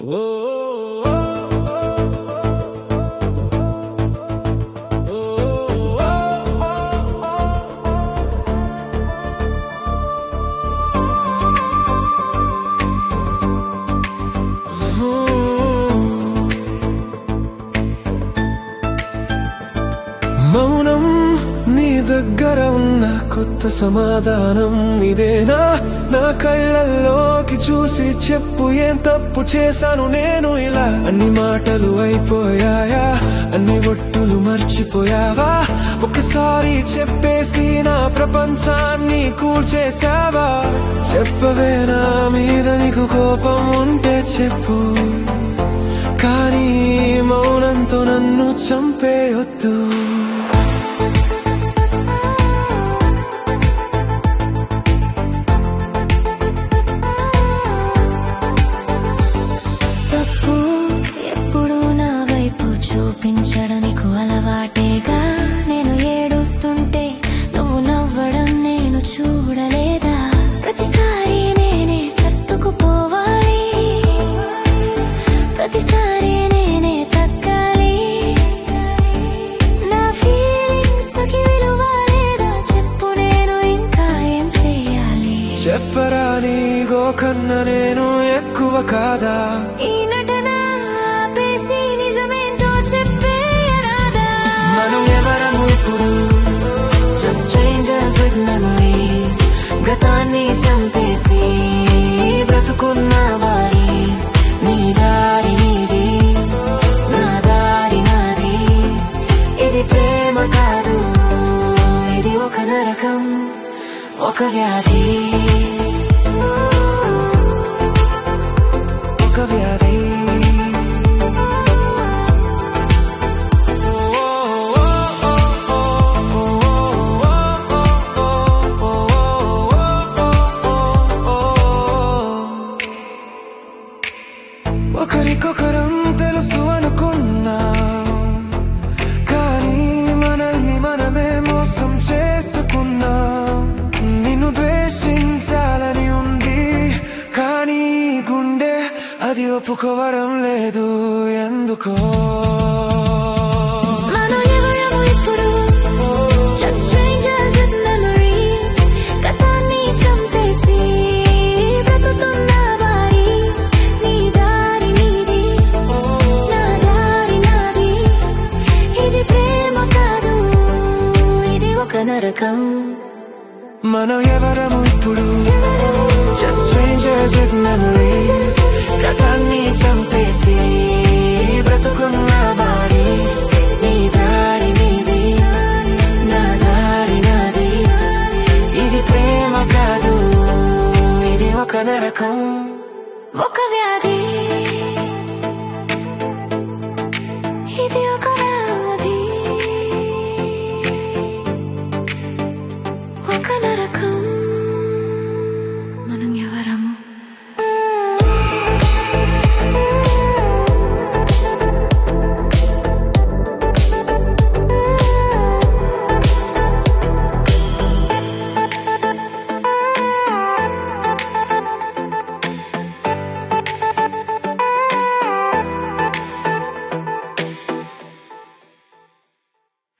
మౌనం నీ దగ్గర ఉన్న కొత్త సమాధానం ఇదేనా నా కళ్ళల్లోకి చూసి చెప్పు ఏం తప్పు చేశాను నేను ఇలా అన్ని మాటలు అయిపోయాయా అన్ని ఒట్టులు మర్చిపోయావా ఒకసారి చెప్పేసి నా ప్రపంచాన్ని కూల్చేశావా చెప్పవే నా మీద నీకు కోపం ఉంటే చెప్పు కానీ మౌనంతో నన్ను చంపేయొద్దు తప్పు ఎప్పుడు నా వైపు చూపించడం నీకు అలవాటేగా నేను ఏడుస్తుంటే నువ్వు నవ్వడం నేను చూడలేదా ప్రతిసారి నేనే సర్దుకుపోవాలి ప్రతిసారి నేనే తగ్గాలి నా ఫీలింగ్స్ కి విలువ లేదా చెప్పు నేను ఇంకా ఏం చెయ్యాలి చెప్పరా నీ గోకన్న నేను ఎక్కువ కాదా ఈ నటన ఆపేసి నిజమేంటో చెప్పేయరాదా మనం ఎవరము ఇప్పుడు Just strangers with memories గతాన్ని చంపేసి బ్రతుకున్న బారీస్ నీ దారి నీది నా దారి నాది ఇది ప్రేమ కాదు ఇది ఒక నరకం ఒక వ్యాధి ఒక వ్యాధి ఒకరికొకరం తెలుసు అనుకున్నా కానీ మనల్ని మనమే మోసం చేసుకున్నాం నిన్ను ద్వేషించాలని ఉంది కానీ గుండె అది ఒప్పుకోవడం లేదు ఎందుకో మనం ఎవరము ఇప్పుడు Just strangers with memories గతాన్ని చంపేసి బ్రతుకుతున్న బారీస్ నీ దారి నీది నా దారి నాది ఇది ప్రేమ కాదు ఇది ఒక నరకం మనం ఎవరము ఇప్పుడు జస్ట్ స్ట్రేంజర్స్ విత్ మెమరీస్ గతాన్ని చంపేసి బ్రతుకున్న బారీస్ నీ దారి నీది నా దారి నాది ఇది ప్రేమ కాదు ఇది ఒక నరకం ఒక వ్యాధి ఇది ఒక